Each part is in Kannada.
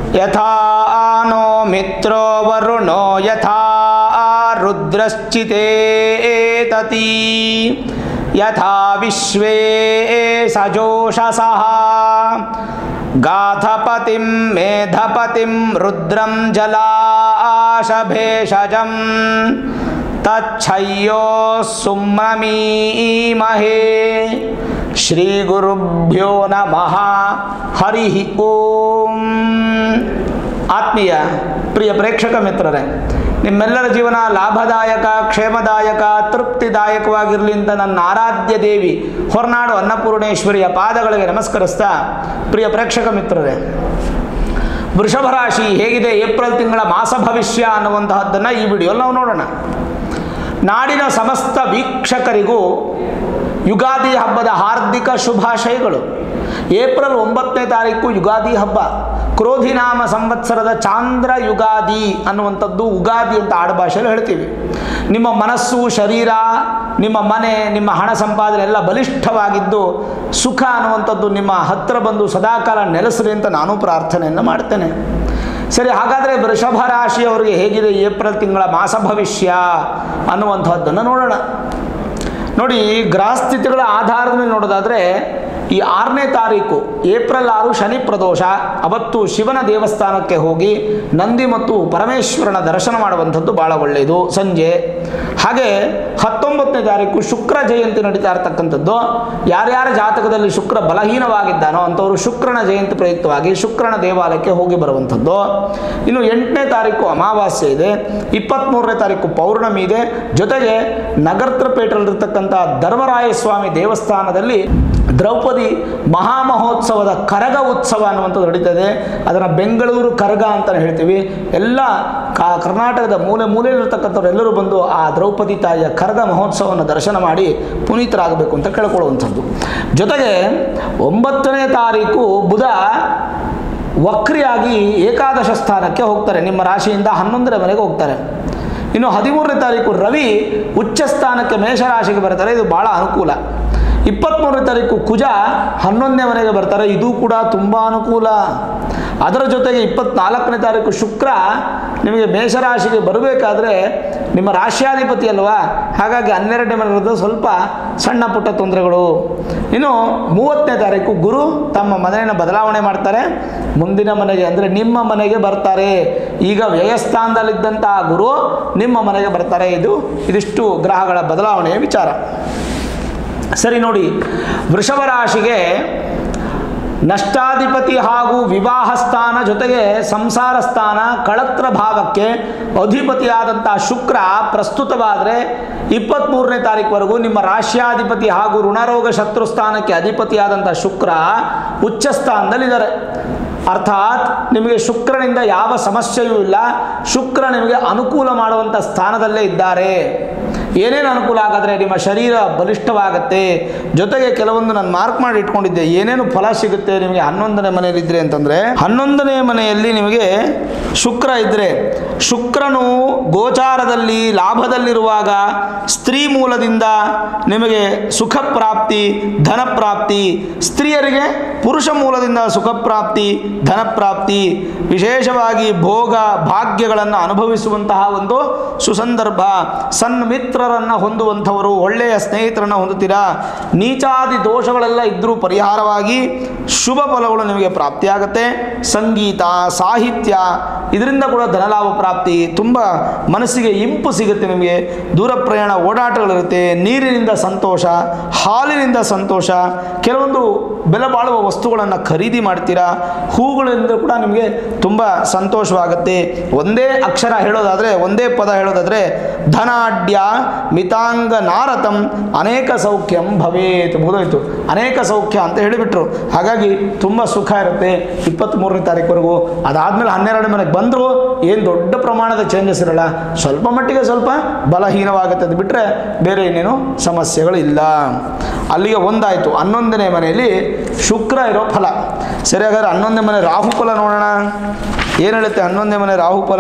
ಯಥಾ नो ಮಿತ್ರೋ ವರುಣೋ ಯಥಾ ರುದ್ರಶ್ಚಿತೇತತಿ ಯಥಾ ವಿಶ್ವೇ ಸಜೋಷಸಃ ಗಾಥಪತಿಂ ಮೇಧಪತಿಂ ರುದ್ರಂ ಜಲಾಶಭೇಷಜಂ ತಚ್ಛಯ್ಯೋ ಸುಮ್ರಮೀಮಹೇ ಶ್ರೀ ಗುರುಭ್ಯೋ ನಮಃ ಹರಿ ಓಂ ಆತ್ಮೀಯ ಪ್ರಿಯ ಪ್ರೇಕ್ಷಕ ಮಿತ್ರರೇ ನಿಮ್ಮೆಲ್ಲರ ಜೀವನ ಲಾಭದಾಯಕ ಕ್ಷೇಮದಾಯಕ ತೃಪ್ತಿದಾಯಕವಾಗಿರಲಿ ಅಂತ ನನ್ನ ಆರಾಧ್ಯ ದೇವಿ ಹೊರನಾಡು ಅನ್ನಪೂರ್ಣೇಶ್ವರಿಯ ಪಾದಗಳಿಗೆ ನಮಸ್ಕರಿಸ್ತಾ ಪ್ರಿಯ ಪ್ರೇಕ್ಷಕ ಮಿತ್ರರೇ ವೃಷಭ ರಾಶಿ ಹೇಗಿದೆ ಏಪ್ರಿಲ್ ತಿಂಗಳ ಮಾಸ ಭವಿಷ್ಯ ಅನ್ನುವಂತಹದ್ದನ್ನು ಈ ವಿಡಿಯೋಲ್ಲಿ ನಾವು ನೋಡೋಣ ನಾಡಿನ ಸಮಸ್ತ ವೀಕ್ಷಕರಿಗೂ ಯುಗಾದಿ ಹಬ್ಬದ ಹಾರ್ದಿಕ ಶುಭಾಶಯಗಳು ಏಪ್ರಿಲ್ ಒಂಬತ್ತನೇ ತಾರೀಕು ಯುಗಾದಿ ಹಬ್ಬ ಕ್ರೋಧಿನಾಮ ಸಂವತ್ಸರದ ಚಾಂದ್ರ ಯುಗಾದಿ ಅನ್ನುವಂಥದ್ದು ಉಗಾದಿ ಅಂತ ಆಡುಭಾಷೆಯಲ್ಲಿ ಹೇಳ್ತೀವಿ ನಿಮ್ಮ ಮನಸ್ಸು ಶರೀರ ನಿಮ್ಮ ಮನೆ ನಿಮ್ಮ ಹಣ ಸಂಪಾದನೆ ಎಲ್ಲ ಬಲಿಷ್ಠವಾಗಿದ್ದು ಸುಖ ಅನ್ನುವಂಥದ್ದು ನಿಮ್ಮ ಹತ್ತಿರ ಬಂದು ಸದಾಕಾಲ ನೆಲೆಸಲಿ ಅಂತ ನಾನು ಪ್ರಾರ್ಥನೆಯನ್ನು ಮಾಡ್ತೇನೆ ಸರಿ ಹಾಗಾದರೆ ವೃಷಭ ರಾಶಿಯವರಿಗೆ ಹೇಗಿದೆ ಏಪ್ರಿಲ್ ತಿಂಗಳ ಮಾಸ ಭವಿಷ್ಯ ಅನ್ನುವಂಥದ್ದನ್ನು ನೋಡೋಣ ನೋಡಿ ಗ್ರಹಸ್ಥಿತಿಗಳ ಆಧಾರದ ಮೇಲೆ ನೋಡೋದಾದರೆ ಈ ಆರನೇ ತಾರೀಕು ಏಪ್ರಿಲ್ ಆರು ಶನಿ ಪ್ರದೋಷ ಅವತ್ತು ಶಿವನ ದೇವಸ್ಥಾನಕ್ಕೆ ಹೋಗಿ ನಂದಿ ಮತ್ತು ಪರಮೇಶ್ವರನ ದರ್ಶನ ಮಾಡುವಂಥದ್ದು ಭಾಳ ಒಳ್ಳೆಯದು ಸಂಜೆ ಹಾಗೆ ಹತ್ತೊಂಬತ್ತನೇ ತಾರೀಕು ಶುಕ್ರ ಜಯಂತಿ ನಡೀತಾ ಇರತಕ್ಕಂಥದ್ದು ಯಾರ್ಯಾರ ಜಾತಕದಲ್ಲಿ ಶುಕ್ರ ಬಲಹೀನವಾಗಿದ್ದಾನೋ ಅಂಥವರು ಶುಕ್ರನ ಜಯಂತಿ ಪ್ರಯುಕ್ತವಾಗಿ ಶುಕ್ರನ ದೇವಾಲಯಕ್ಕೆ ಹೋಗಿ ಬರುವಂಥದ್ದು ಇನ್ನು ಎಂಟನೇ ತಾರೀಕು ಅಮಾವಾಸ್ಯೆ ಇದೆ ಇಪ್ಪತ್ತ್ಮೂರನೇ ತಾರೀಕು ಪೌರ್ಣಮಿ ಇದೆ ಜೊತೆಗೆ ನಗರತ್ರಪೇಟೆಯಲ್ಲಿರ್ತಕ್ಕಂಥ ಧರ್ಮರಾಯ ಸ್ವಾಮಿ ದೇವಸ್ಥಾನದಲ್ಲಿ ದ್ರೌಪದಿ ಮಹಾಮಹೋತ್ಸವದ ಕರಗ ಉತ್ಸವ ಅನ್ನುವಂಥದ್ದು ನಡೀತದೆ ಅದನ್ನು ಬೆಂಗಳೂರು ಕರಗ ಅಂತ ಹೇಳ್ತೀವಿ ಎಲ್ಲ ಕಾ ಕರ್ನಾಟಕದ ಮೂಲೆ ಮೂಲೆಯಲ್ಲಿರ್ತಕ್ಕಂಥವ್ರು ಎಲ್ಲರೂ ಬಂದು ಆ ದ್ರೌಪದಿ ತಾಯಿಯ ಕರಗ ಮಹೋತ್ಸವವನ್ನು ದರ್ಶನ ಮಾಡಿ ಪುನೀತರಾಗಬೇಕು ಅಂತ ಕೇಳ್ಕೊಳ್ಳುವಂಥದ್ದು ಜೊತೆಗೆ ಒಂಬತ್ತನೇ ತಾರೀಕು ಬುಧ ವಕ್ರಿಯಾಗಿ ಏಕಾದಶ ಸ್ಥಾನಕ್ಕೆ ಹೋಗ್ತಾರೆ ನಿಮ್ಮ ರಾಶಿಯಿಂದ ಹನ್ನೊಂದರ ಮನೆಗೆ ಹೋಗ್ತಾರೆ ಇನ್ನು ಹದಿಮೂರನೇ ತಾರೀಕು ರವಿ ಉಚ್ಚ ಸ್ಥಾನಕ್ಕೆ ಮೇಷರಾಶಿಗೆ ಬರ್ತಾರೆ ಇದು ಭಾಳ ಅನುಕೂಲ ಇಪ್ಪತ್ತ್ಮೂರನೇ ತಾರೀಕು ಕುಜ ಹನ್ನೊಂದನೇ ಮನೆಗೆ ಬರ್ತಾರೆ ಇದು ಕೂಡ ತುಂಬ ಅನುಕೂಲ ಅದರ ಜೊತೆಗೆ ಇಪ್ಪತ್ನಾಲ್ಕನೇ ತಾರೀಕು ಶುಕ್ರ ನಿಮಗೆ ಮೇಷರಾಶಿಗೆ ಬರಬೇಕಾದ್ರೆ ನಿಮ್ಮ ರಾಶ್ಯಾಧಿಪತಿ ಅಲ್ವಾ ಹಾಗಾಗಿ ಹನ್ನೆರಡನೇ ಮನೆ ಇರೋದು ಸ್ವಲ್ಪ ಸಣ್ಣ ಪುಟ್ಟ ತೊಂದರೆಗಳು ಇನ್ನು ಮೂವತ್ತನೇ ತಾರೀಕು ಗುರು ತಮ್ಮ ಮನೆಯನ್ನು ಬದಲಾವಣೆ ಮಾಡ್ತಾರೆ ಮುಂದಿನ ಮನೆಗೆ ಅಂದರೆ ನಿಮ್ಮ ಮನೆಗೆ ಬರ್ತಾರೆ ಈಗ ವ್ಯಯಸ್ಥಾನದಲ್ಲಿದ್ದಂಥ ಗುರು ನಿಮ್ಮ ಮನೆಗೆ ಬರ್ತಾರೆ ಇದು ಇದಿಷ್ಟು ಗ್ರಹಗಳ ಬದಲಾವಣೆಯ ವಿಚಾರ ಸರಿ ನೋಡಿ ವೃಷಭ ರಾಶಿಗೆ ನಷ್ಟಾಧಿಪತಿ ಹಾಗೂ ವಿವಾಹ ಸ್ಥಾನ ಜೊತೆಗೆ ಸಂಸಾರ ಸ್ಥಾನ ಕಳತ್ರ ಭಾವಕ್ಕೆ ಅಧಿಪತಿಯಾದಂಥ ಶುಕ್ರ ಪ್ರಸ್ತುತವಾದರೆ ಇಪ್ಪತ್ತ್ಮೂರನೇ ತಾರೀಕುವರೆಗೂ ನಿಮ್ಮ ರಾಶ್ಯಾಧಿಪತಿ ಹಾಗೂ ಋಣರೋಗ ಶತ್ರು ಸ್ಥಾನಕ್ಕೆ ಅಧಿಪತಿಯಾದಂಥ ಶುಕ್ರ ಉಚ್ಚ ಸ್ಥಾನದಲ್ಲಿದ್ದಾರೆ ಅರ್ಥಾತ್ ನಿಮಗೆ ಶುಕ್ರನಿಂದ ಯಾವ ಸಮಸ್ಯೆಯೂ ಇಲ್ಲ ಶುಕ್ರ ನಿಮಗೆ ಅನುಕೂಲ ಮಾಡುವಂಥ ಸ್ಥಾನದಲ್ಲೇ ಇದ್ದಾರೆ ಏನೇನು ಅನುಕೂಲ ಆಗಾದರೆ ನಿಮ್ಮ ಶರೀರ ಬಲಿಷ್ಠವಾಗುತ್ತೆ ಜೊತೆಗೆ ಕೆಲವೊಂದು ನಾನು ಮಾರ್ಕ್ ಮಾಡಿ ಇಟ್ಕೊಂಡಿದ್ದೆ ಏನೇನು ಫಲ ಸಿಗುತ್ತೆ ನಿಮಗೆ ಹನ್ನೊಂದನೇ ಮನೆಯಲ್ಲಿದ್ದರೆ ಅಂತಂದರೆ ಹನ್ನೊಂದನೇ ಮನೆಯಲ್ಲಿ ನಿಮಗೆ ಶುಕ್ರ ಇದ್ದರೆ ಶುಕ್ರನು ಗೋಚಾರದಲ್ಲಿ ಲಾಭದಲ್ಲಿರುವಾಗ ಸ್ತ್ರೀ ಮೂಲದಿಂದ ನಿಮಗೆ ಸುಖ ಪ್ರಾಪ್ತಿ ಧನ ಪ್ರಾಪ್ತಿ ಸ್ತ್ರೀಯರಿಗೆ ಪುರುಷ ಮೂಲದಿಂದ ಸುಖ ಪ್ರಾಪ್ತಿ ಧನ ಪ್ರಾಪ್ತಿ ವಿಶೇಷವಾಗಿ ಭೋಗ ಭಾಗ್ಯಗಳನ್ನು ಅನುಭವಿಸುವಂತಹ ಒಂದು ಸುಸಂದರ್ಭ ಸನ್ಮಿತ್ರರನ್ನು ಹೊಂದುವಂಥವರು ಒಳ್ಳೆಯ ಸ್ನೇಹಿತರನ್ನು ಹೊಂದುತ್ತೀರಾ ನೀಚಾದಿ ದೋಷಗಳೆಲ್ಲ ಇದ್ದರೂ ಪರಿಹಾರವಾಗಿ ಶುಭ ಫಲಗಳು ನಿಮಗೆ ಪ್ರಾಪ್ತಿಯಾಗುತ್ತೆ ಸಂಗೀತ ಸಾಹಿತ್ಯ ಇದರಿಂದ ಕೂಡ ಧನಲಾಭ ಪ್ರಾಪ್ತಿ ತುಂಬ ಮನಸ್ಸಿಗೆ ಇಂಪು ಸಿಗುತ್ತೆ ನಿಮಗೆ ದೂರ ಪ್ರಯಾಣ ಓಡಾಟಗಳಿರುತ್ತೆ ನೀರಿನಿಂದ ಸಂತೋಷ ಹಾಲಿನಿಂದ ಸಂತೋಷ ಕೆಲವೊಂದು ಬೆಲೆ ಬಾಳುವ ವಸ್ತುಗಳನ್ನು ಖರೀದಿ ಮಾಡ್ತೀರಾ ಹೂಗಳಿಂದ ಕೂಡ ನಿಮಗೆ ತುಂಬ ಸಂತೋಷವಾಗುತ್ತೆ ಒಂದೇ ಅಕ್ಷರ ಹೇಳೋದಾದರೆ ಒಂದೇ ಪದ ಹೇಳೋದಾದರೆ ಧನಾಢ್ಯ ಮಿತಾಂಗ ನಾರತಂ ಅನೇಕ ಸೌಖ್ಯಂ ಭವೇತ್ ಮುಗಿದೋಯ್ತು ಅನೇಕ ಸೌಖ್ಯ ಅಂತ ಹೇಳಿಬಿಟ್ರು ಹಾಗಾಗಿ ತುಂಬ ಸುಖ ಇರುತ್ತೆ ಇಪ್ಪತ್ತ್ಮೂರನೇ ತಾರೀಕುವರೆಗೂ ಅದಾದಮೇಲೆ ಹನ್ನೆರಡು ಮನೆಗೆ ಬಂದರೂ ಏನು ದೊಡ್ಡ ಪ್ರಮಾಣದ ಚೇಂಜಸ್ ಇರಲ್ಲ ಸ್ವಲ್ಪ ಮಟ್ಟಿಗೆ ಸ್ವಲ್ಪ ಬಲಹೀನವಾಗುತ್ತೆ ಅದು ಬಿಟ್ಟರೆ ಬೇರೆ ಇನ್ನೇನು ಸಮಸ್ಯೆಗಳಿಲ್ಲ ಅಲ್ಲಿಗೆ ಒಂದಾಯಿತು ಹನ್ನೊಂದನೇ ಮನೆಯಲ್ಲಿ ಶುಕ್ರ ಇರೋ ಫಲ ಸರಿ ಹಾಗಾದ್ರೆ ಹನ್ನೊಂದನೇ ಮನೆ ರಾಹುಫಲ ನೋಡೋಣ ಏನು ಹೇಳುತ್ತೆ ಹನ್ನೊಂದನೇ ಮನೆ ರಾಹುಫಲ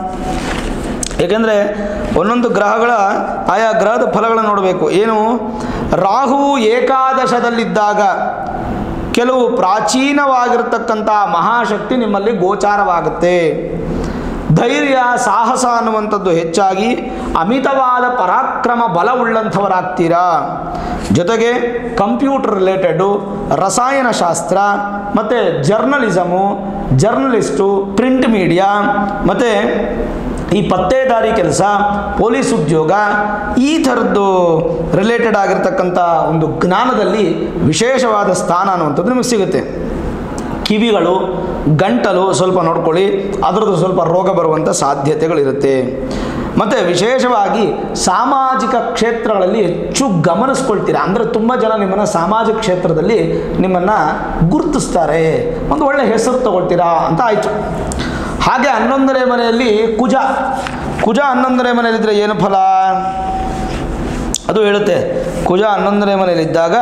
ಏಕೆಂದರೆ ಒಂದೊಂದು ಗ್ರಹಗಳ ಆಯಾ ಗ್ರಹದ ಫಲಗಳನ್ನು ನೋಡಬೇಕು ಏನು ರಾಹು ಏಕಾದಶದಲ್ಲಿದ್ದಾಗ ಕೆಲವು ಪ್ರಾಚೀನವಾಗಿರ್ತಕ್ಕಂಥ ಮಹಾಶಕ್ತಿ ನಿಮ್ಮಲ್ಲಿ ಗೋಚಾರವಾಗುತ್ತೆ ಧೈರ್ಯ ಸಾಹಸ ಅನ್ನುವಂಥದ್ದು ಹೆಚ್ಚಾಗಿ ಅಮಿತವಾದ ಪರಾಕ್ರಮ ಬಲವುಳ್ಳಂಥವರಾಗ್ತೀರಾ ಜೊತೆಗೆ ಕಂಪ್ಯೂಟರ್ ರಿಲೇಟೆಡು ರಸಾಯನಶಾಸ್ತ್ರ ಮತ್ತು ಜರ್ನಲಿಸಮು ಜರ್ನಲಿಸ್ಟು ಪ್ರಿಂಟ್ ಮೀಡಿಯಾ ಮತ್ತು ಈ ಪತ್ತೇದಾರಿ ಕೆಲಸ ಪೊಲೀಸ್ ಉದ್ಯೋಗ ಈ ಥರದ್ದು ರಿಲೇಟೆಡ್ ಆಗಿರ್ತಕ್ಕಂಥ ಒಂದು ಜ್ಞಾನದಲ್ಲಿ ವಿಶೇಷವಾದ ಸ್ಥಾನ ಅನ್ನುವಂಥದ್ದು ನಿಮಗೆ ಸಿಗುತ್ತೆ ಕಿವಿಗಳು ಗಂಟಲು ಸ್ವಲ್ಪ ನೋಡ್ಕೊಳ್ಳಿ ಅದರದ್ದು ಸ್ವಲ್ಪ ರೋಗ ಬರುವಂಥ ಸಾಧ್ಯತೆಗಳಿರುತ್ತೆ ಮತ್ತು ವಿಶೇಷವಾಗಿ ಸಾಮಾಜಿಕ ಕ್ಷೇತ್ರಗಳಲ್ಲಿ ಹೆಚ್ಚು ಗಮನಿಸ್ಕೊಳ್ತೀರಾ ಅಂದರೆ ತುಂಬ ಜನ ನಿಮ್ಮನ್ನು ಸಾಮಾಜಿಕ ಕ್ಷೇತ್ರದಲ್ಲಿ ನಿಮ್ಮನ್ನು ಗುರುತಿಸ್ತಾರೆ ಒಂದು ಒಳ್ಳೆ ಹೆಸರು ತಗೊಳ್ತೀರಾ ಅಂತ ಆಯಿತು ಹಾಗೆ ಹನ್ನೊಂದನೇ ಮನೆಯಲ್ಲಿ ಕುಜ ಕುಜ ಹನ್ನೊಂದನೇ ಮನೆಯಲ್ಲಿದ್ದರೆ ಏನು ಫಲ ಅದು ಹೇಳುತ್ತೆ ಕುಜ ಹನ್ನೊಂದನೇ ಮನೆಯಲ್ಲಿದ್ದಾಗ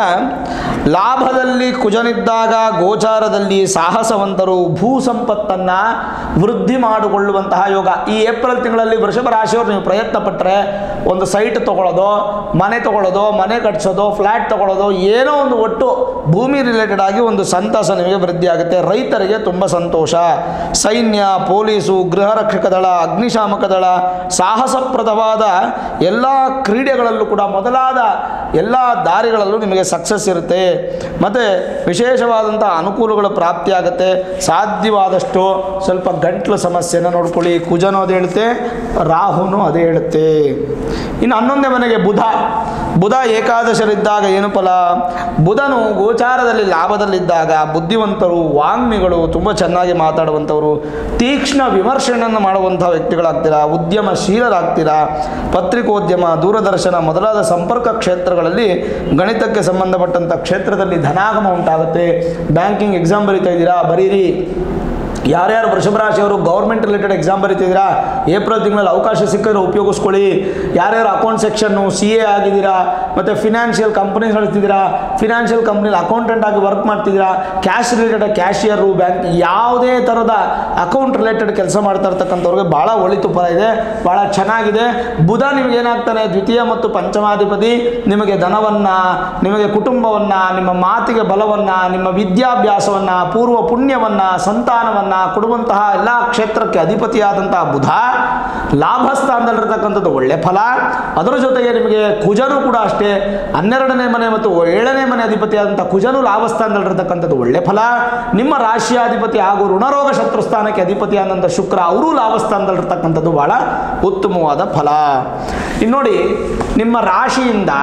ಲಾಭದಲ್ಲಿ ಕುಜನಿದ್ದಾಗ ಗೋಚಾರದಲ್ಲಿ ಸಾಹಸವಂತರು ಭೂ ಸಂಪತ್ತನ್ನು ವೃದ್ಧಿ ಮಾಡಿಕೊಳ್ಳುವಂತಹ ಯೋಗ ಈ ಏಪ್ರಿಲ್ ತಿಂಗಳಲ್ಲಿ ವೃಷಭ ರಾಶಿಯವರು ನೀವು ಪ್ರಯತ್ನ ಪಟ್ಟರೆ ಒಂದು ಸೈಟ್ ತಗೊಳ್ಳೋದು ಮನೆ ತಗೊಳ್ಳೋದು ಮನೆ ಕಟ್ಸೋದು ಫ್ಲ್ಯಾಟ್ ತಗೊಳ್ಳೋದು ಏನೋ ಒಂದು ಒಟ್ಟು ಭೂಮಿ ರಿಲೇಟೆಡ್ ಆಗಿ ಒಂದು ಸಂತಸ ನಿಮಗೆ ವೃದ್ಧಿ ಆಗುತ್ತೆ ರೈತರಿಗೆ ತುಂಬ ಸಂತೋಷ ಸೈನ್ಯ ಪೊಲೀಸು ಗೃಹ ರಕ್ಷಕ ದಳ ಅಗ್ನಿಶಾಮಕ ದಳ ಸಾಹಸಪ್ರದವಾದ ಎಲ್ಲ ಕ್ರೀಡೆಗಳಲ್ಲೂ ಕೂಡ ಮೊದಲಾದ ಎಲ್ಲ ದಾರಿಗಳಲ್ಲೂ ನಿಮಗೆ ಸಕ್ಸಸ್ ಇರುತ್ತೆ ಮತ್ತು ವಿಶೇಷವಾದಂಥ ಅನುಕೂಲಗಳು ಪ್ರಾಪ್ತಿಯಾಗುತ್ತೆ ಸಾಧ್ಯವಾದಷ್ಟು ಸ್ವಲ್ಪ ಗಂಟ್ಲು ಸಮಸ್ಯೆನ ನೋಡ್ಕೊಳ್ಳಿ ಕುಜನೂ ಅದು ಹೇಳುತ್ತೆ ರಾಹುನು ಅದೇ ಹೇಳುತ್ತೆ ಇನ್ನು ಹನ್ನೊಂದನೇ ಮನೆಗೆ ಬುಧ ಬುಧ ಏಕಾದಶರಿದ್ದಾಗ ಏನು ಫಲ ಬುಧನು ಗೋಚಾರದಲ್ಲಿ ಲಾಭದಲ್ಲಿದ್ದಾಗ ಬುದ್ಧಿವಂತರು ವಾಗ್ಮಿಗಳು ತುಂಬ ಚೆನ್ನಾಗಿ ಮಾತಾಡುವಂಥವರು ತೀಕ್ಷ್ಣ ವಿಮರ್ಶೆಯನ್ನು ಮಾಡುವಂಥ ವ್ಯಕ್ತಿಗಳಾಗ್ತೀರಾ ಉದ್ಯಮಶೀಲರಾಗ್ತೀರಾ ಪತ್ರಿಕೋದ್ಯಮ ದೂರದರ್ಶನ ಮೊದಲಾದ ಸಂಪರ್ಕ ಕ್ಷೇತ್ರಗಳಲ್ಲಿ ಗಣಿತಕ್ಕೆ ಸಂಬಂಧಪಟ್ಟಂಥ ಕ್ಷೇತ್ರದಲ್ಲಿ ಧನಾಗಮ ಉಂಟಾಗುತ್ತೆ ಬ್ಯಾಂಕಿಂಗ್ ಎಕ್ಸಾಮ್ ಬರೀತಾ ಇದ್ದೀರಾ ಬರೀರಿ ಯಾರ್ಯಾರು ವೃಷಭ ರಾಶಿಯವರು ಗೌರ್ಮೆಂಟ್ ರಿಲೇಟೆಡ್ ಎಕ್ಸಾಮ್ ಬರೀತಿದ್ದೀರಾ ಏಪ್ರಿಲ್ ತಿಂಗಳಲ್ಲಿ ಅವಕಾಶ ಸಿಕ್ಕಿದ್ರೆ ಉಪಯೋಗಿಸ್ಕೊಳ್ಳಿ ಯಾರ್ಯಾರು ಅಕೌಂಟ್ ಸೆಕ್ಷನ್ನು ಸಿ ಎ ಆಗಿದ್ದೀರಾ ಮತ್ತು ಫಿನಾನ್ಷಿಯಲ್ ಕಂಪ್ನೀಸ್ ನಡೆಸ್ತಿದ್ದೀರಾ ಫಿನಾನ್ಷಿಯಲ್ ಕಂಪ್ನಿಲಿ ಅಕೌಂಟೆಂಟ್ ಆಗಿ ವರ್ಕ್ ಮಾಡ್ತಿದ್ದೀರಾ ಕ್ಯಾಶ್ ರಿಲೇಟೆಡ್ ಕ್ಯಾಶಿಯರು ಬ್ಯಾಂಕ್ ಯಾವುದೇ ಥರದ ಅಕೌಂಟ್ ರಿಲೇಟೆಡ್ ಕೆಲಸ ಮಾಡ್ತಾ ಇರ್ತಕ್ಕಂಥವ್ರಿಗೆ ಭಾಳ ಒಳಿತು ಫಲ ಇದೆ ಭಾಳ ಚೆನ್ನಾಗಿದೆ ಬುಧ ನಿಮಗೆ ಏನಾಗ್ತಾನೆ ದ್ವಿತೀಯ ಮತ್ತು ಪಂಚಮಾಧಿಪತಿ ನಿಮಗೆ ಧನವನ್ನು ನಿಮಗೆ ಕುಟುಂಬವನ್ನು ನಿಮ್ಮ ಮಾತಿಗೆ ಬಲವನ್ನು ನಿಮ್ಮ ವಿದ್ಯಾಭ್ಯಾಸವನ್ನು ಪೂರ್ವ ಪುಣ್ಯವನ್ನು ಸಂತಾನವನ್ನು ಕೊಡುವಂತಹ ಎಲ್ಲ ಕ್ಷೇತ್ರಕ್ಕೆ ಅಧಿಪತಿಯಾದಂತಹ ಬುಧ ಲಾಭ ಸ್ಥಾನದಲ್ಲಿರ್ತಕ್ಕಂಥದ್ದು ಒಳ್ಳೆ ಫಲ ಅದರ ಜೊತೆಗೆ ನಿಮಗೆ ಕುಜನು ಕೂಡ ಅಷ್ಟೇ ಹನ್ನೆರಡನೇ ಮನೆ ಮತ್ತು ಏಳನೇ ಮನೆ ಅಧಿಪತಿಯಾದಂಥ ಕುಜನು ಲಾಭ ಸ್ಥಾನದಲ್ಲಿರ್ತಕ್ಕಂಥದ್ದು ಒಳ್ಳೆ ಫಲ ನಿಮ್ಮ ರಾಶಿಯಾಧಿಪತಿ ಹಾಗೂ ಋಣರೋಗ ಶತ್ರು ಸ್ಥಾನಕ್ಕೆ ಅಧಿಪತಿಯಾದಂಥ ಶುಕ್ರ ಅವರು ಲಾಭ ಸ್ಥಾನದಲ್ಲಿರ್ತಕ್ಕಂಥದ್ದು ಬಹಳ ಉತ್ತಮವಾದ ಫಲ ಇನ್ನು ನೋಡಿ ನಿಮ್ಮ ರಾಶಿಯಿಂದ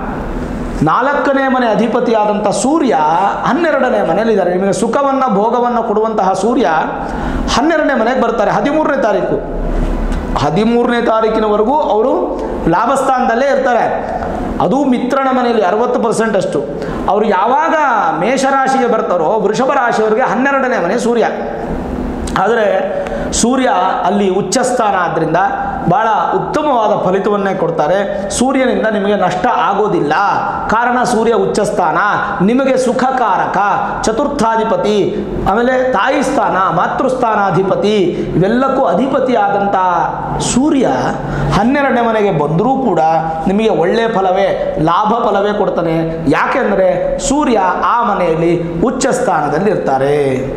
ನಾಲ್ಕನೇ ಮನೆ ಅಧಿಪತಿಯಾದಂಥ ಸೂರ್ಯ ಹನ್ನೆರಡನೇ ಮನೆಯಲ್ಲಿದ್ದಾರೆ ನಿಮಗೆ ಸುಖವನ್ನು ಭೋಗವನ್ನು ಕೊಡುವಂತಹ ಸೂರ್ಯ ಹನ್ನೆರಡನೇ ಮನೆಗೆ ಬರ್ತಾರೆ ಹದಿಮೂರನೇ ತಾರೀಕು ಹದಿಮೂರನೇ ತಾರೀಕಿನವರೆಗೂ ಅವರು ಲಾಭಸ್ಥಾನದಲ್ಲೇ ಇರ್ತಾರೆ ಅದು ಮಿತ್ರನ ಮನೆಯಲ್ಲಿ ಅರವತ್ತು ಪರ್ಸೆಂಟ್ ಅಷ್ಟು ಅವರು ಯಾವಾಗ ಮೇಷರಾಶಿಗೆ ಬರ್ತಾರೋ ವೃಷಭ ರಾಶಿಯವರಿಗೆ ಹನ್ನೆರಡನೇ ಮನೆ ಸೂರ್ಯ ಆದರೆ ಸೂರ್ಯ ಅಲ್ಲಿ ಉಚ್ಚಸ್ಥಾನ ಆದ್ದರಿಂದ ಭಾಳ ಉತ್ತಮವಾದ ಫಲಿತವನ್ನೇ ಕೊಡ್ತಾರೆ ಸೂರ್ಯನಿಂದ ನಿಮಗೆ ನಷ್ಟ ಆಗೋದಿಲ್ಲ ಕಾರಣ ಸೂರ್ಯ ಉಚ್ಚಸ್ಥಾನ ನಿಮಗೆ ಸುಖಕಾರಕ ಚತುರ್ಥಾಧಿಪತಿ ಆಮೇಲೆ ತಾಯಿ ಸ್ಥಾನ ಮಾತೃಸ್ಥಾನಾಧಿಪತಿ ಇವೆಲ್ಲಕ್ಕೂ ಅಧಿಪತಿಯಾದಂಥ ಸೂರ್ಯ ಹನ್ನೆರಡನೇ ಮನೆಗೆ ಬಂದರೂ ಕೂಡ ನಿಮಗೆ ಒಳ್ಳೆಯ ಫಲವೇ ಲಾಭ ಫಲವೇ ಕೊಡ್ತಾನೆ ಯಾಕೆಂದರೆ ಸೂರ್ಯ ಆ ಮನೆಯಲ್ಲಿ ಉಚ್ಚ ಸ್ಥಾನದಲ್ಲಿ ಇರ್ತಾರೆ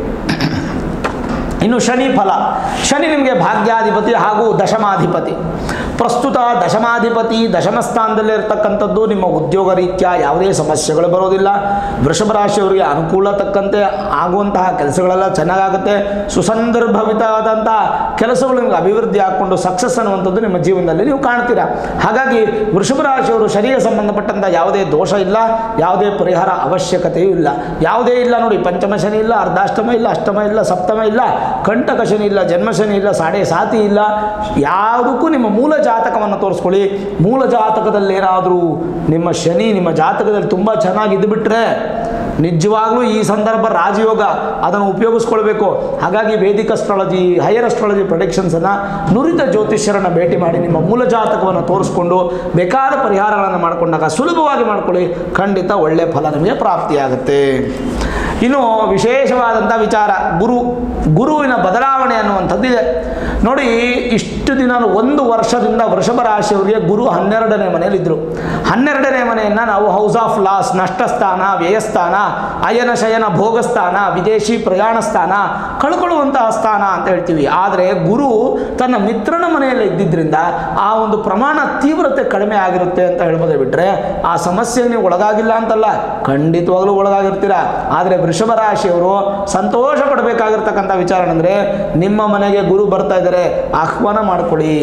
ಇನ್ನು ಶನಿ ಫಲ ಶನಿ ನಿಮಗೆ ಭಾಗ್ಯಾಧಿಪತಿ ಹಾಗೂ ದಶಮಾಧಿಪತಿ ಪ್ರಸ್ತುತ ದಶಮಾಧಿಪತಿ ದಶಮ ಸ್ಥಾನದಲ್ಲಿ ಇರತಕ್ಕಂಥದ್ದು ನಿಮ್ಮ ಉದ್ಯೋಗ ರೀತ್ಯ ಯಾವುದೇ ಸಮಸ್ಯೆಗಳು ಬರೋದಿಲ್ಲ ವೃಷಭ ರಾಶಿಯವರಿಗೆ ಅನುಕೂಲ ತಕ್ಕಂತೆ ಆಗುವಂತಹ ಕೆಲಸಗಳೆಲ್ಲ ಚೆನ್ನಾಗಾಗುತ್ತೆ ಸುಸಂದರ್ಭವಿತವಾದಂಥ ಕೆಲಸಗಳು ನಿಮಗೆ ಅಭಿವೃದ್ಧಿ ಆಗಿಕೊಂಡು ಸಕ್ಸಸ್ ಅನ್ನುವಂಥದ್ದು ನಿಮ್ಮ ಜೀವನದಲ್ಲಿ ನೀವು ಕಾಣ್ತೀರಾ ಹಾಗಾಗಿ ವೃಷಭ ರಾಶಿಯವರು ಶನಿಗೆ ಸಂಬಂಧಪಟ್ಟಂಥ ಯಾವುದೇ ದೋಷ ಇಲ್ಲ ಯಾವುದೇ ಪರಿಹಾರ ಅವಶ್ಯಕತೆಯೂ ಇಲ್ಲ ಯಾವುದೇ ಇಲ್ಲ ನೋಡಿ ಪಂಚಮ ಶನಿ ಇಲ್ಲ ಅರ್ಧಾಷ್ಟಮ ಇಲ್ಲ ಅಷ್ಟಮ ಇಲ್ಲ ಸಪ್ತಮ ಇಲ್ಲ ಕಂಟಕ ಶನಿ ಇಲ್ಲ ಜನ್ಮ ಶನಿ ಇಲ್ಲ ಸಾಡೆ ಸಾತಿ ಇಲ್ಲ ಯಾವುದಕ್ಕೂ ನಿಮ್ಮ ಮೂಲ ಜಾತಕವನ್ನು ತೋರಿಸ್ಕೊಳ್ಳಿ ಮೂಲ ಜಾತಕದಲ್ಲಿ ಏನಾದರೂ ನಿಮ್ಮ ಶನಿ ನಿಮ್ಮ ಜಾತಕದಲ್ಲಿ ತುಂಬ ಚೆನ್ನಾಗಿ ಇದ್ದುಬಿಟ್ರೆ ನಿಜವಾಗ್ಲೂ ಈ ಸಂದರ್ಭ ರಾಜಯೋಗ ಅದನ್ನು ಉಪಯೋಗಿಸ್ಕೊಳ್ಬೇಕು ಹಾಗಾಗಿ ವೇದಿಕ್ ಅಸ್ಟ್ರಾಲಜಿ ಹೈಯರ್ ಅಸ್ಟ್ರಾಲಜಿ ಪ್ರೊಡಿಕ್ಷನ್ಸನ್ನು ನುರಿತ ಜ್ಯೋತಿಷ್ಯರನ್ನು ಭೇಟಿ ಮಾಡಿ ನಿಮ್ಮ ಮೂಲ ಜಾತಕವನ್ನು ತೋರಿಸ್ಕೊಂಡು ಬೇಕಾದ ಪರಿಹಾರಗಳನ್ನು ಮಾಡಿಕೊಂಡಾಗ ಸುಲಭವಾಗಿ ಮಾಡ್ಕೊಳ್ಳಿ ಖಂಡಿತ ಒಳ್ಳೆಯ ಫಲ ನಿಮಗೆ ಪ್ರಾಪ್ತಿಯಾಗುತ್ತೆ ಇನ್ನು ವಿಶೇಷವಾದಂಥ ವಿಚಾರ ಗುರು ಗುರುವಿನ ಬದಲಾವಣೆ ಅನ್ನುವಂಥದ್ದು ಇದೆ ನೋಡಿ ಇಷ್ಟು ದಿನ ಒಂದು ವರ್ಷದಿಂದ ವೃಷಭ ರಾಶಿಯವರಿಗೆ ಗುರು ಹನ್ನೆರಡನೇ ಮನೆಯಲ್ಲಿದ್ದರು ಹನ್ನೆರಡನೇ ಮನೆಯನ್ನು ನಾವು ಹೌಸ್ ಆಫ್ ಲಾಸ್ ನಷ್ಟಸ್ಥಾನ ವ್ಯಯಸ್ಥಾನ ಅಯನ ಶಯನ ಭೋಗಸ್ಥಾನ ವಿದೇಶಿ ಪ್ರಯಾಣ ಸ್ಥಾನ ಕಳ್ಕೊಳ್ಳುವಂತಹ ಸ್ಥಾನ ಅಂತ ಹೇಳ್ತೀವಿ ಆದರೆ ಗುರು ತನ್ನ ಮಿತ್ರನ ಮನೆಯಲ್ಲಿ ಇದ್ದಿದ್ದರಿಂದ ಆ ಒಂದು ಪ್ರಮಾಣ ತೀವ್ರತೆ ಕಡಿಮೆ ಆಗಿರುತ್ತೆ ಅಂತ ಹೇಳ್ಬೋದೇ ಬಿಟ್ಟರೆ ಆ ಸಮಸ್ಯೆಗೆ ನೀವು ಒಳಗಾಗಿಲ್ಲ ಅಂತಲ್ಲ ಖಂಡಿತವಾಗ್ಲೂ ಒಳಗಾಗಿರ್ತೀರ ಆದರೆ ವೃಷಭ ರಾಶಿಯವರು ಸಂತೋಷ ಪಡಬೇಕಾಗಿರ್ತಕ್ಕಂಥ ವಿಚಾರ ಅಂದರೆ ನಿಮ್ಮ ಮನೆಗೆ ಗುರು ಬರ್ತಾ ಇದ್ದಾರೆ ಆಹ್ವಾನ ಮಾಡ್ಕೊಳ್ಳಿ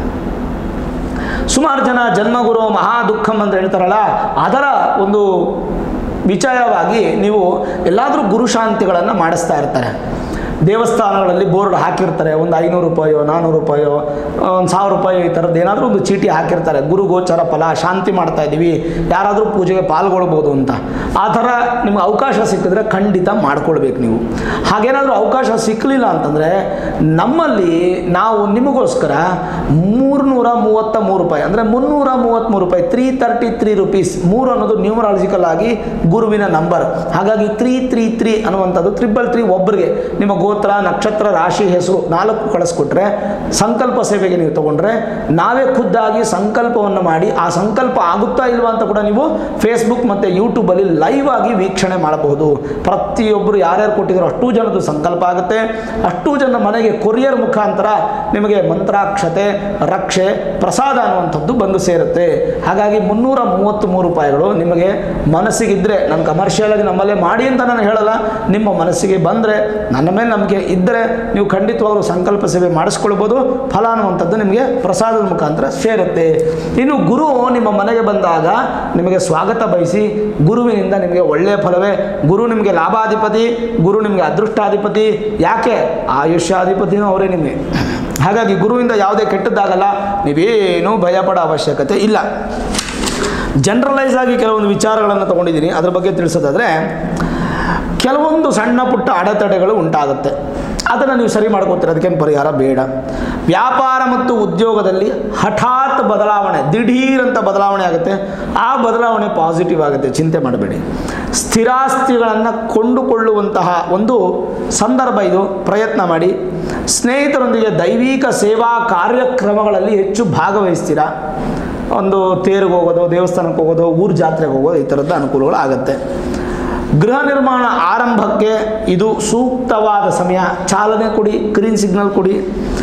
ಸುಮಾರು ಜನ ಜನ್ಮಗುರು ಮಹಾ ದುಃಖಂ ಅಂತ ಹೇಳ್ತಾರಲ್ಲ ಅದರ ಒಂದು ವಿಚಾರವಾಗಿ ನೀವು ಎಲ್ಲಾದರೂ ಗುರುಶಾಂತಿಗಳನ್ನು ಮಾಡಿಸ್ತಾ ಇರ್ತಾರೆ ದೇವಸ್ಥಾನಗಳಲ್ಲಿ ಬೋರ್ಡ್ ಹಾಕಿರ್ತಾರೆ ಒಂದು ಐನೂರು ರೂಪಾಯೋ ನಾನ್ನೂರು ರೂಪಾಯೋ ಒಂದು ಸಾವಿರ ರೂಪಾಯಿ ಈ ಥರದ್ದು ಏನಾದರೂ ಒಂದು ಚೀಟಿ ಹಾಕಿರ್ತಾರೆ ಗುರು ಗೋಚರ ಫಲ ಶಾಂತಿ ಮಾಡ್ತಾ ಇದ್ದೀವಿ ಯಾರಾದರೂ ಪೂಜೆಗೆ ಪಾಲ್ಗೊಳ್ಬೋದು ಅಂತ ಆ ಥರ ನಿಮ್ಗೆ ಅವಕಾಶ ಸಿಕ್ಕಿದ್ರೆ ಖಂಡಿತ ಮಾಡ್ಕೊಳ್ಬೇಕು ನೀವು ಹಾಗೇನಾದರೂ ಅವಕಾಶ ಸಿಕ್ಕಲಿಲ್ಲ ಅಂತಂದರೆ ನಮ್ಮಲ್ಲಿ ನಾವು ನಿಮಗೋಸ್ಕರ ಮೂರ್ನೂರ ಮೂವತ್ತ ಮೂರು ರೂಪಾಯಿ ಅಂದರೆ ಮುನ್ನೂರ ಮೂವತ್ತ್ಮೂರು ರೂಪಾಯಿ ತ್ರೀ ತರ್ಟಿ ತ್ರೀ ರುಪೀಸ್ ಮೂರು ಅನ್ನೋದು ನ್ಯೂಮರಾಲಜಿಕಲ್ ಆಗಿ ಗುರುವಿನ ನಂಬರ್ ಹಾಗಾಗಿ ತ್ರೀ ತ್ರೀ ತ್ರೀ ಅನ್ನುವಂಥದ್ದು ತ್ರಿಬಲ್ ತ್ರೀ ಒಬ್ಬರಿಗೆ ನಿಮ್ಮ ಗೋತ್ರ ನಕ್ಷತ್ರ ರಾಶಿ ಹೆಸರು ನಾಲ್ಕು ಕಳಿಸ್ಕೊಟ್ರೆ ಸಂಕಲ್ಪ ಸೇವೆಗೆ ನೀವು ತಗೊಂಡ್ರೆ ನಾವೇ ಖುದ್ದಾಗಿ ಸಂಕಲ್ಪವನ್ನು ಮಾಡಿ ಆ ಸಂಕಲ್ಪ ಆಗುತ್ತಾ ಇಲ್ವಾ ಅಂತ ಕೂಡ ನೀವು ಫೇಸ್ಬುಕ್ ಮತ್ತು ಯೂಟ್ಯೂಬಲ್ಲಿ ಲೈವ್ ಆಗಿ ವೀಕ್ಷಣೆ ಮಾಡಬಹುದು ಪ್ರತಿಯೊಬ್ಬರು ಯಾರ್ಯಾರು ಕೊಟ್ಟಿದ್ರು ಅಷ್ಟೂ ಜನದ್ದು ಸಂಕಲ್ಪ ಆಗುತ್ತೆ ಅಷ್ಟೂ ಜನ ಮನೆಗೆ ಕೊರಿಯರ್ ಮುಖಾಂತರ ನಿಮಗೆ ಮಂತ್ರಾಕ್ಷತೆ ರಕ್ಷೆ ಪ್ರಸಾದ ಅನ್ನುವಂಥದ್ದು ಬಂದು ಸೇರುತ್ತೆ ಹಾಗಾಗಿ ಮುನ್ನೂರ ಮೂವತ್ತ್ಮೂರು ರೂಪಾಯಿಗಳು ನಿಮಗೆ ಮನಸ್ಸಿಗಿದ್ದರೆ ನಾನು ಕಮರ್ಷಿಯಲ್ ಆಗಿ ನಮ್ಮಲ್ಲೇ ಮಾಡಿ ಅಂತ ನಾನು ಹೇಳಲ್ಲ ನಿಮ್ಮ ಮನಸ್ಸಿಗೆ ಬಂದರೆ ನನ್ನ ಮೇಲೆ ನಂಬಿಕೆ ಇದ್ದರೆ ನೀವು ಖಂಡಿತವಾಗ್ಲೂ ಸಂಕಲ್ಪ ಸೇವೆ ಮಾಡಿಸ್ಕೊಳ್ಬೋದು ಫಲ ಅನ್ನುವಂಥದ್ದು ನಿಮಗೆ ಪ್ರಸಾದದ ಮುಖಾಂತರ ಸೇರುತ್ತೆ ಇನ್ನು ಗುರು ನಿಮ್ಮ ಮನೆಗೆ ಬಂದಾಗ ನಿಮಗೆ ಸ್ವಾಗತ ಬಯಸಿ ಗುರುವಿನಿಂದ ನಿಮಗೆ ಒಳ್ಳೆಯ ಫಲವೇ ಗುರು ನಿಮಗೆ ಲಾಭಾಧಿಪತಿ ಗುರು ನಿಮಗೆ ಅದೃಷ್ಟಾಧಿಪತಿ ಯಾಕೆ ಆಯುಷ್ಯಾಧಿಪತಿನೂ ಅವರೇ ನಿಮಗೆ ಹಾಗಾಗಿ ಗುರುವಿಂದ ಯಾವುದೇ ಕೆಟ್ಟದ್ದಾಗಲ್ಲ ನೀವೇನೂ ಭಯಪಡೋ ಅವಶ್ಯಕತೆ ಇಲ್ಲ ಜನರಲೈಸ್ ಆಗಿ ಕೆಲವೊಂದು ವಿಚಾರಗಳನ್ನು ತಗೊಂಡಿದ್ದೀನಿ ಅದ್ರ ಬಗ್ಗೆ ತಿಳಿಸೋದಾದರೆ ಕೆಲವೊಂದು ಸಣ್ಣ ಪುಟ್ಟ ಅಡೆತಡೆಗಳು ಉಂಟಾಗುತ್ತೆ ಅದನ್ನು ನೀವು ಸರಿ ಮಾಡ್ಕೋತೀರ ಅದಕ್ಕೇನು ಪರಿಹಾರ ಬೇಡ ವ್ಯಾಪಾರ ಮತ್ತು ಉದ್ಯೋಗದಲ್ಲಿ ಹಠಾತ್ ಬದಲಾವಣೆ ದಿಢೀರಂತ ಬದಲಾವಣೆ ಆಗುತ್ತೆ ಆ ಬದಲಾವಣೆ ಪಾಸಿಟಿವ್ ಆಗುತ್ತೆ ಚಿಂತೆ ಮಾಡಬೇಡಿ ಸ್ಥಿರಾಸ್ತಿಗಳನ್ನು ಕೊಂಡುಕೊಳ್ಳುವಂತಹ ಒಂದು ಸಂದರ್ಭ ಇದು ಪ್ರಯತ್ನ ಮಾಡಿ ಸ್ನೇಹಿತರೊಂದಿಗೆ ದೈವಿಕ ಸೇವಾ ಕಾರ್ಯಕ್ರಮಗಳಲ್ಲಿ ಹೆಚ್ಚು ಭಾಗವಹಿಸ್ತೀರಾ ಒಂದು ತೇರಿಗೆ ಹೋಗೋದು ದೇವಸ್ಥಾನಕ್ಕೆ ಹೋಗೋದು ಊರು ಜಾತ್ರೆಗೆ ಹೋಗೋದು ಈ ಥರದ್ದು ಅನುಕೂಲಗಳು ಆಗುತ್ತೆ ಗೃಹ ನಿರ್ಮಾಣ ಆರಂಭಕ್ಕೆ ಇದು ಸೂಕ್ತವಾದ ಸಮಯ ಚಾಲನೆ ಕೊಡಿ ಗ್ರೀನ್ ಸಿಗ್ನಲ್ ಕೊಡಿ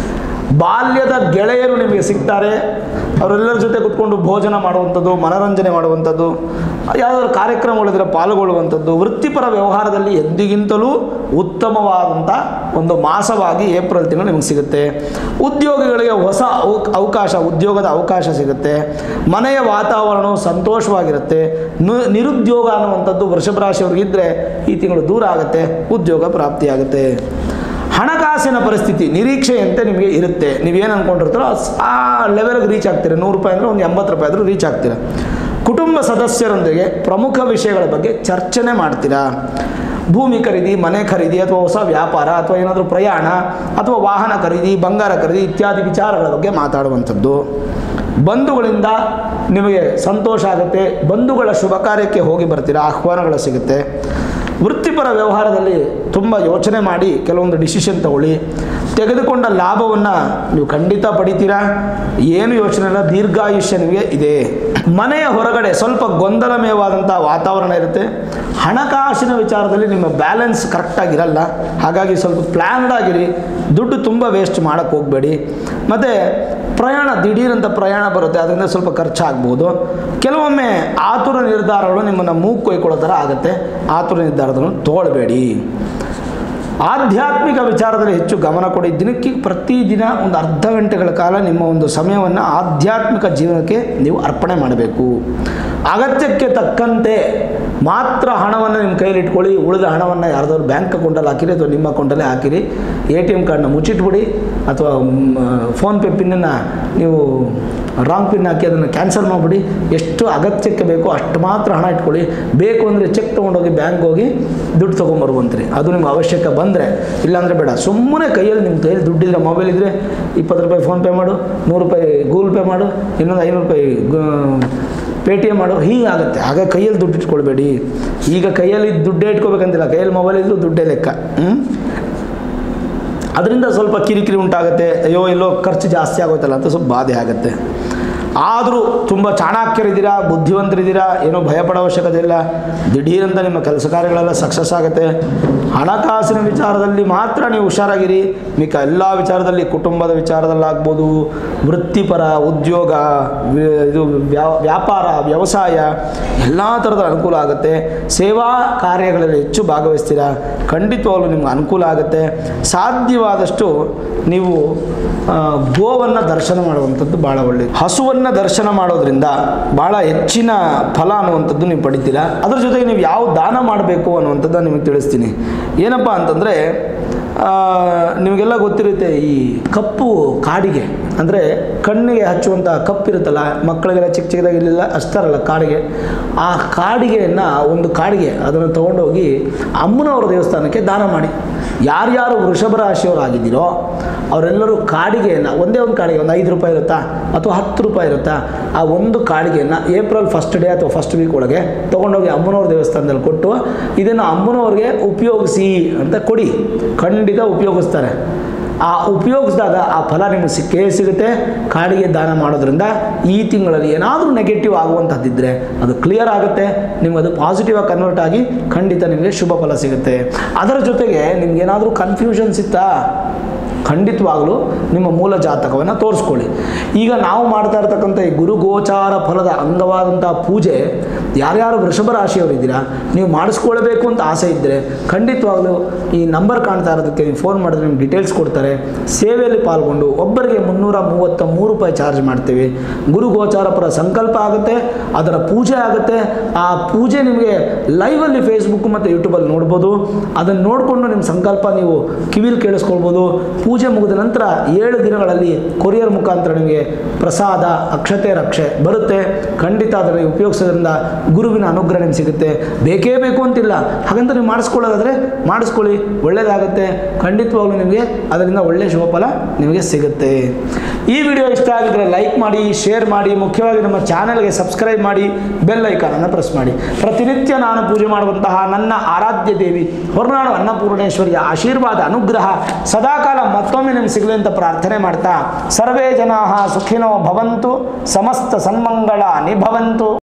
ಬಾಲ್ಯದ ಗೆಳೆಯರು ನಿಮಗೆ ಸಿಗ್ತಾರೆ ಅವರೆಲ್ಲರ ಜೊತೆ ಕುತ್ಕೊಂಡು ಭೋಜನ ಮಾಡುವಂಥದ್ದು ಮನೋರಂಜನೆ ಮಾಡುವಂಥದ್ದು ಯಾವುದಾದ್ರು ಕಾರ್ಯಕ್ರಮಗಳಿದ್ರೆ ಪಾಲ್ಗೊಳ್ಳುವಂಥದ್ದು ವೃತ್ತಿಪರ ವ್ಯವಹಾರದಲ್ಲಿ ಎಂದಿಗಿಂತಲೂ ಉತ್ತಮವಾದಂಥ ಒಂದು ಮಾಸವಾಗಿ ಏಪ್ರಿಲ್ ತಿಂಗಳು ನಿಮಗೆ ಸಿಗುತ್ತೆ ಉದ್ಯೋಗಿಗಳಿಗೆ ಹೊಸ ಅವ- ಅವಕಾಶ ಉದ್ಯೋಗದ ಅವಕಾಶ ಸಿಗುತ್ತೆ ಮನೆಯ ವಾತಾವರಣವು ಸಂತೋಷವಾಗಿರುತ್ತೆ ನು- ನಿರುದ್ಯೋಗ ಅನ್ನುವಂಥದ್ದು ವೃಷಭ ರಾಶಿಯವ್ರಿಗಿದ್ದರೆ ಈ ತಿಂಗಳು ದೂರ ಆಗುತ್ತೆ ಉದ್ಯೋಗ ಪ್ರಾಪ್ತಿಯಾಗುತ್ತೆ ಹಣಕಾಸಿನ ಪರಿಸ್ಥಿತಿ ನಿರೀಕ್ಷೆಯಂತೆ ನಿಮಗೆ ಇರುತ್ತೆ ನೀವೇನು ಅಂದ್ಕೊಂಡಿರ್ತಾರೋ ಅಸ್- ಆ ಲೆವೆಲ್ಗೆ ರೀಚ್ ಆಗ್ತೀರ ನೂರು ರೂಪಾಯಿ ಅಂದರೆ ಒಂದು ಎಂಬತ್ತು ರೂಪಾಯಿ ಆದರೂ ರೀಚ್ ಆಗ್ತೀರ ಕುಟುಂಬ ಸದಸ್ಯರೊಂದಿಗೆ ಪ್ರಮುಖ ವಿಷಯಗಳ ಬಗ್ಗೆ ಚರ್ಚನೆ ಮಾಡ್ತೀರಾ ಭೂಮಿ ಖರೀದಿ ಮನೆ ಖರೀದಿ ಅಥವಾ ಹೊಸ ವ್ಯಾಪಾರ ಅಥವಾ ಏನಾದರೂ ಪ್ರಯಾಣ ಅಥವಾ ವಾಹನ ಖರೀದಿ ಬಂಗಾರ ಖರೀದಿ ಇತ್ಯಾದಿ ವಿಚಾರಗಳ ಬಗ್ಗೆ ಮಾತಾಡುವಂಥದ್ದು ಬಂಧುಗಳಿಂದ ನಿಮಗೆ ಸಂತೋಷ ಆಗುತ್ತೆ ಬಂಧುಗಳ ಶುಭ ಕಾರ್ಯಕ್ಕೆ ಹೋಗಿ ಬರ್ತೀರಾ ಆಹ್ವಾನಗಳು ಸಿಗುತ್ತೆ ವೃತ್ತಿಪರ ವ್ಯವಹಾರದಲ್ಲಿ ತುಂಬ ಯೋಚನೆ ಮಾಡಿ ಕೆಲವೊಂದು ಡಿಸಿಷನ್ ತಗೊಳ್ಳಿ ತೆಗೆದುಕೊಂಡ ಲಾಭವನ್ನು ನೀವು ಖಂಡಿತ ಪಡಿತೀರಾ ಏನು ಯೋಚನೆ ಇಲ್ಲ ದೀರ್ಘಾಯುಷ್ಯ ನಿಮಗೆ ಇದೆ ಮನೆಯ ಹೊರಗಡೆ ಸ್ವಲ್ಪ ಗೊಂದಲಮಯವಾದಂಥ ವಾತಾವರಣ ಇರುತ್ತೆ ಹಣಕಾಸಿನ ವಿಚಾರದಲ್ಲಿ ನಿಮ್ಮ ಬ್ಯಾಲೆನ್ಸ್ ಕರೆಕ್ಟಾಗಿರಲ್ಲ ಹಾಗಾಗಿ ಸ್ವಲ್ಪ ಪ್ಲ್ಯಾನ್ಡ್ ಆಗಿರಿ ದುಡ್ಡು ತುಂಬ ವೇಸ್ಟ್ ಮಾಡೋಕ್ಕೆ ಹೋಗಬೇಡಿ ಮತ್ತು ಪ್ರಯಾಣ ದಿಢೀರಂತ ಪ್ರಯಾಣ ಬರುತ್ತೆ ಅದರಿಂದ ಸ್ವಲ್ಪ ಖರ್ಚಾಗ್ಬೋದು ಕೆಲವೊಮ್ಮೆ ಆತುರ ನಿರ್ಧಾರಗಳು ನಿಮ್ಮನ್ನು ಮೂಗು ಕೊಯ್ಕೊಳ್ಳೋ ಥರ ಆಗುತ್ತೆ ಆತುರ ನಿರ್ಧಾರಗಳನ್ನು ತಗೊಳ್ಬೇಡಿ ಆಧ್ಯಾತ್ಮಿಕ ವಿಚಾರದಲ್ಲಿ ಹೆಚ್ಚು ಗಮನ ಕೊಡಿ ದಿನಕ್ಕೆ ಪ್ರತಿದಿನ ಒಂದು ಅರ್ಧ ಗಂಟೆಗಳ ಕಾಲ ನಿಮ್ಮ ಒಂದು ಸಮಯವನ್ನು ಆಧ್ಯಾತ್ಮಿಕ ಜೀವನಕ್ಕೆ ನೀವು ಅರ್ಪಣೆ ಮಾಡಬೇಕು ಅಗತ್ಯಕ್ಕೆ ತಕ್ಕಂತೆ ಮಾತ್ರ ಹಣವನ್ನು ನಿಮ್ಮ ಕೈಯಲ್ಲಿ ಇಟ್ಕೊಳ್ಳಿ ಉಳಿದ ಹಣವನ್ನು ಯಾರ್ದಾದ್ರು ಬ್ಯಾಂಕ್ ಅಕೌಂಟಲ್ಲಿ ಹಾಕಿರಿ ಅಥವಾ ನಿಮ್ಮ ಅಕೌಂಟಲ್ಲೇ ಹಾಕಿರಿ ಎ ಟಿ ಎಮ್ ಕಾರ್ಡ್ನ ಮುಚ್ಚಿಟ್ಬಿಡಿ ಅಥವಾ ಫೋನ್ಪೇ ಪಿನ್ನನ್ನು ನೀವು ರಾಂಗ್ ಪಿನ್ ಹಾಕಿ ಅದನ್ನು ಕ್ಯಾನ್ಸಲ್ ಮಾಡಿಬಿಡಿ ಎಷ್ಟು ಅಗತ್ಯಕ್ಕೆ ಬೇಕೋ ಅಷ್ಟು ಮಾತ್ರ ಹಣ ಇಟ್ಕೊಳ್ಳಿ ಬೇಕು ಅಂದರೆ ಚೆಕ್ ತೊಗೊಂಡೋಗಿ ಬ್ಯಾಂಕ್ ಹೋಗಿ ದುಡ್ಡು ತೊಗೊಂಬರ್ವಂತ್ರಿ ಅದು ನಿಮ್ಗೆ ಅವಶ್ಯಕ ಬಂದರೆ ಇಲ್ಲಾಂದರೆ ಬೇಡ ಸುಮ್ಮನೆ ಕೈಯಲ್ಲಿ ನಿಮ್ಮ ಕೈಯಲ್ಲಿ ದುಡ್ಡಿದ್ರೆ ಮೊಬೈಲ್ ಇದ್ದರೆ ಇಪ್ಪತ್ತು ರೂಪಾಯಿ ಫೋನ್ಪೇ ಮಾಡು ನೂರು ರೂಪಾಯಿ ಗೂಗಲ್ ಪೇ ಮಾಡು ಇನ್ನೊಂದು ಐನೂರು ರೂಪಾಯಿ ಪೇ ಟಿ ಎಮ್ ಮಾಡು ಹೀಗಾಗುತ್ತೆ ಆಗ ಕೈಯಲ್ಲಿ ದುಡ್ಡು ಇಟ್ಕೊಳ್ಬೇಡಿ ಈಗ ಕೈಯಲ್ಲಿ ದುಡ್ಡೇ ಇಟ್ಕೋಬೇಕಂತಿಲ್ಲ ಕೈಯಲ್ಲಿ ಮೊಬೈಲ್ ಇದ್ದು ದುಡ್ಡೇ ಲೆಕ್ಕ ಹ್ಞೂ ಅದರಿಂದ ಸ್ವಲ್ಪ ಕಿರಿಕಿರಿ ಉಂಟಾಗುತ್ತೆ ಅಯ್ಯೋ ಎಲ್ಲೋ ಖರ್ಚು ಜಾಸ್ತಿ ಆಗೋಯ್ತಲ್ಲ ಅಂತ ಸ್ವಲ್ಪ ಬಾಧೆ ಆಗುತ್ತೆ ಆದರೂ ತುಂಬ ಚಾಣಾಕ್ಯರಿದ್ದೀರಾ ಬುದ್ಧಿವಂತರಿದ್ದೀರಾ ಏನೋ ಭಯಪಡೋ ಅವಶ್ಯಕತೆ ಇಲ್ಲ ದಿಢೀರಂತ ನಿಮ್ಮ ಕೆಲಸ ಕಾರ್ಯಗಳೆಲ್ಲ ಸಕ್ಸಸ್ ಆಗುತ್ತೆ ಹಣಕಾಸಿನ ವಿಚಾರದಲ್ಲಿ ಮಾತ್ರ ನೀವು ಹುಷಾರಾಗಿರಿ ಮಿಕ್ಕ ಎಲ್ಲ ವಿಚಾರದಲ್ಲಿ ಕುಟುಂಬದ ವಿಚಾರದಲ್ಲಾಗ್ಬೋದು ವೃತ್ತಿಪರ ಉದ್ಯೋಗ ವಿ- ಇದು ವ್ಯಾ- ವ್ಯಾಪಾರ ವ್ಯವಸಾಯ ಎಲ್ಲ ಥರದ ಅನುಕೂಲ ಆಗುತ್ತೆ ಸೇವಾ ಕಾರ್ಯಗಳಲ್ಲಿ ಹೆಚ್ಚು ಭಾಗವಹಿಸ್ತೀರಾ ಖಂಡಿತವಾಗ್ಲೂ ನಿಮ್ಗೆ ಅನುಕೂಲ ಆಗುತ್ತೆ ಸಾಧ್ಯವಾದಷ್ಟು ನೀವು ಗೋವನ್ನು ದರ್ಶನ ಮಾಡುವಂಥದ್ದು ಭಾಳ ಒಳ್ಳೆಯದು ಹಸುವನ್ನು ದರ್ಶನ ಮಾಡೋದ್ರಿಂದ ಭಾಳ ಹೆಚ್ಚಿನ ಫಲ ಅನ್ನುವಂಥದ್ದು ನೀವು ಪಡಿತೀರಾ ಅದ್ರ ಜೊತೆಗೆ ನೀವು ಯಾವ ದಾನ ಮಾಡಬೇಕು ಅನ್ನುವಂಥದ್ದು ನಿಮಗೆ ತಿಳಿಸ್ತೀನಿ ಏನಪ್ಪ ಅಂತಂದರೆ ನಿಮಗೆಲ್ಲ ಗೊತ್ತಿರುತ್ತೆ ಈ ಕಪ್ಪು ಕಾಡಿಗೆ ಅಂದರೆ ಕಣ್ಣಿಗೆ ಹಚ್ಚುವಂಥ ಕಪ್ಪಿರುತ್ತಲ್ಲ ಮಕ್ಕಳಿಗೆಲ್ಲ ಚಿಕ್ಕ ಚಿಕ್ಕದಾಗಿ ಇರಲಿಲ್ಲ ಹಚ್ತಾರಲ್ಲ ಕಾಡಿಗೆ ಆ ಕಾಡಿಗೆಯನ್ನು ಒಂದು ಕಾಡಿಗೆ ಅದನ್ನು ತೊಗೊಂಡೋಗಿ ಅಮ್ಮನವರ ದೇವಸ್ಥಾನಕ್ಕೆ ದಾನ ಮಾಡಿ ಯಾರ್ಯಾರು ವೃಷಭ ರಾಶಿಯವರಾಗಿದ್ದೀರೋ ಅವರೆಲ್ಲರೂ ಕಾಡಿಗೆಯನ್ನು ಒಂದೇ ಒಂದು ಕಾಡಿಗೆ ಒಂದು ಐದು ರೂಪಾಯಿ ಇರುತ್ತಾ ಅಥವಾ ಹತ್ತು ರೂಪಾಯಿ ಇರುತ್ತಾ ಆ ಒಂದು ಕಾಡಿಗೆಯನ್ನು ಏಪ್ರಿಲ್ ಫಸ್ಟ್ ಡೇ ಅಥವಾ ಫಸ್ಟ್ ವೀಕ್ ಒಳಗೆ ತೊಗೊಂಡೋಗಿ ಅಮ್ಮನವ್ರ ದೇವಸ್ಥಾನದಲ್ಲಿ ಕೊಟ್ಟು ಇದನ್ನು ಅಮ್ಮನವ್ರಿಗೆ ಉಪಯೋಗಿಸಿ ಅಂತ ಕೊಡಿ ಖಂಡಿತ ಉಪಯೋಗಿಸ್ತಾರೆ ಆ ಉಪಯೋಗಿಸಿದಾಗ ಆ ಫಲ ನಿಮಗೆ ಸಿಕ್ಕೇ ಸಿಗುತ್ತೆ ಕಾಡಿಗೆ ದಾನ ಮಾಡೋದ್ರಿಂದ ಈ ತಿಂಗಳಲ್ಲಿ ಏನಾದರೂ ನೆಗೆಟಿವ್ ಆಗುವಂಥದ್ದಿದ್ದರೆ ಅದು ಕ್ಲಿಯರ್ ಆಗುತ್ತೆ ನಿಮ್ಗೆ ಅದು ಪಾಸಿಟಿವ್ ಆಗಿ ಕನ್ವರ್ಟ್ ಆಗಿ ಖಂಡಿತ ನಿಮಗೆ ಶುಭ ಫಲ ಸಿಗುತ್ತೆ ಅದರ ಜೊತೆಗೆ ನಿಮ್ಗೆ ಏನಾದರೂ ಕನ್ಫ್ಯೂಷನ್ಸ್ ಇತ್ತಾ ಖಂಡಿತವಾಗಲೂ ನಿಮ್ಮ ಮೂಲ ಜಾತಕವನ್ನು ತೋರಿಸ್ಕೊಳ್ಳಿ ಈಗ ನಾವು ಮಾಡ್ತಾ ಇರ್ತಕ್ಕಂಥ ಈ ಗುರು ಗೋಚಾರ ಫಲದ ಅಂಗವಾದಂಥ ಪೂಜೆ ಯಾರ್ಯಾರು ವೃಷಭ ರಾಶಿಯವರಿದ್ದೀರಾ ನೀವು ಮಾಡಿಸ್ಕೊಳ್ಬೇಕು ಅಂತ ಆಸೆ ಇದ್ದರೆ ಖಂಡಿತವಾಗ್ಲೂ ಈ ನಂಬರ್ ಕಾಣ್ತಾ ಇರೋದಕ್ಕೆ ನೀವು ಫೋನ್ ಮಾಡಿದ್ರೆ ನಿಮ್ಗೆ ಡೀಟೇಲ್ಸ್ ಕೊಡ್ತಾರೆ ಸೇವೆಯಲ್ಲಿ ಪಾಲ್ಗೊಂಡು ಒಬ್ಬರಿಗೆ ಮುನ್ನೂರ ಮೂವತ್ತ ಮೂರು ರೂಪಾಯಿ ಚಾರ್ಜ್ ಮಾಡ್ತೀವಿ ಗುರು ಗೋಚಾರ ಪರ ಸಂಕಲ್ಪ ಆಗುತ್ತೆ ಅದರ ಪೂಜೆ ಆಗುತ್ತೆ ಆ ಪೂಜೆ ನಿಮಗೆ ಲೈವಲ್ಲಿ ಫೇಸ್ಬುಕ್ ಮತ್ತು ಯೂಟ್ಯೂಬಲ್ಲಿ ನೋಡ್ಬೋದು ಅದನ್ನು ನೋಡಿಕೊಂಡು ನಿಮ್ಮ ಸಂಕಲ್ಪ ನೀವು ಕಿವಿಲಿ ಕೇಳಿಸ್ಕೊಳ್ಬೋದು ಪೂಜೆ ಮುಗಿದ ನಂತರ ಏಳು ದಿನಗಳಲ್ಲಿ ಕೊರಿಯರ್ ಮುಖಾಂತರ ನಿಮಗೆ ಪ್ರಸಾದ ಅಕ್ಷತೆ ರಕ್ಷೆ ಬರುತ್ತೆ ಖಂಡಿತ ಅದನ್ನು ಉಪಯೋಗಿಸೋದ್ರಿಂದ ಗುರುವಿನ ಅನುಗ್ರಹ ನಿಮ್ಗೆ ಸಿಗುತ್ತೆ ಬೇಕೇ ಬೇಕು ಅಂತಿಲ್ಲ ಹಾಗಂತ ನೀವು ಮಾಡಿಸ್ಕೊಳ್ಳೋದಾದರೆ ಮಾಡಿಸ್ಕೊಳ್ಳಿ ಒಳ್ಳೆಯದಾಗುತ್ತೆ ಖಂಡಿತವಾಗ್ಲೂ ನಿಮಗೆ ಅದರಿಂದ ಒಳ್ಳೆಯ ಶುಭ ಫಲ ನಿಮಗೆ ಸಿಗುತ್ತೆ ಈ ವಿಡಿಯೋ ಇಷ್ಟ ಆಗಿದ್ರೆ ಲೈಕ್ ಮಾಡಿ ಶೇರ್ ಮಾಡಿ ಮುಖ್ಯವಾಗಿ ನಮ್ಮ ಚಾನೆಲ್ಗೆ ಸಬ್ಸ್ಕ್ರೈಬ್ ಮಾಡಿ ಬೆಲ್ ಐಕಾನನ್ನು ಪ್ರೆಸ್ ಮಾಡಿ ಪ್ರತಿನಿತ್ಯ ನಾನು ಪೂಜೆ ಮಾಡುವಂತಹ ನನ್ನ ಆರಾಧ್ಯ ದೇವಿ ಹೊರನಾಡು ಅನ್ನಪೂರ್ಣೇಶ್ವರಿಯ ಆಶೀರ್ವಾದ ಅನುಗ್ರಹ ಸದಾಕಾಲ ಮತ್ತೊಮ್ಮೆ ನಿಮ್ಗೆ ಸಿಗಲಿ ಅಂತ ಪ್ರಾರ್ಥನೆ ಮಾಡ್ತಾ ಸರ್ವೇ ಜನಾ ಸುಖಿನೋ ಭವಂತು ಸಮಸ್ತ ಸನ್ಮಂಗಳ ನಿಭವಂತು